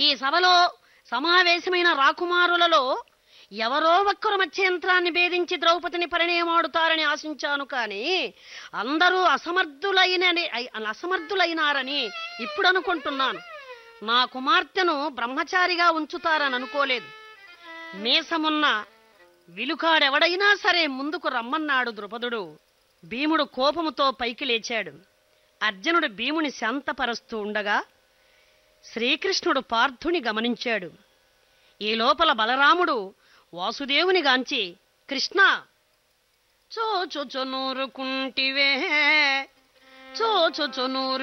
ఈ సభలో సమావేశమైన రాకుమారులలో ఎవరో ఒక్కరు మత్స్యంత్రాన్ని భేదించి ద్రౌపదిని పరిణయమాడుతారని ఆశించాను కానీ అందరూ అసమర్థులైన అసమర్థులైనారని ఇప్పుడు అనుకుంటున్నాను నా కుమార్తెను బ్రహ్మచారిగా ఉంచుతారని అనుకోలేదు మీసమున్న విలుకాడెవడైనా సరే ముందుకు రమ్మన్నాడు ద్రుపదుడు భీముడు కోపముతో పైకి లేచాడు అర్జునుడు భీముని శాంతపరుస్తూ ఉండగా శ్రీకృష్ణుడు పార్థుని గమనించాడు ఈ లోపల బలరాముడు వాసుదేవుని గాంచి కృష్ణ చోచొచొనూరుకుంటివే చోచొచొనూరు